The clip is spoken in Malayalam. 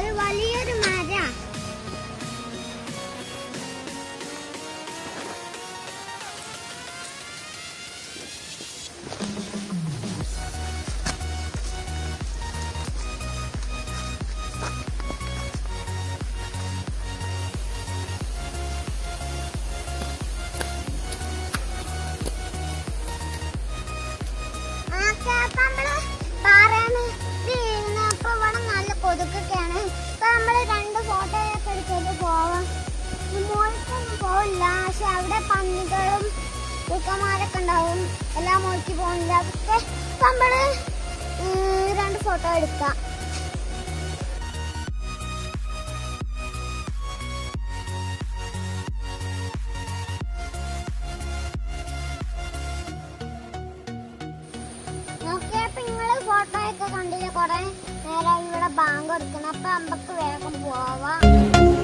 ഒരു വലിയൊരു മര ഓക്കേ, അപ്പൊ നമ്മള് പാറേന്ന് വീഴുന്നപ്പോ ഇവിടെ നല്ല കൊതുക്കൊക്കെയാണ് അപ്പൊ നമ്മള് രണ്ട് ഫോട്ടോ ഒക്കെ എടുത്തിട്ട് പോവാം മോൾക്കൊന്നും പോവില്ല പക്ഷെ അവിടെ പന്നികളും കുക്കന്മാരൊക്കെ ഉണ്ടാവും എല്ലാം മോൾക്ക് പോകില്ല പക്ഷെ അപ്പൊ നമ്മള് ഉം, രണ്ട് ഫോട്ടോ എടുക്കാം ഓക്കെ അപ്പൊ നിങ്ങള് ഫോട്ടോ ഒക്കെ കണ്ടില്ല കൊറേ നേരം ഇവിടെ ബാങ്ക് കൊടുക്കണം അപ്പൊ അമ്പക്ക് വേഗം പോവാം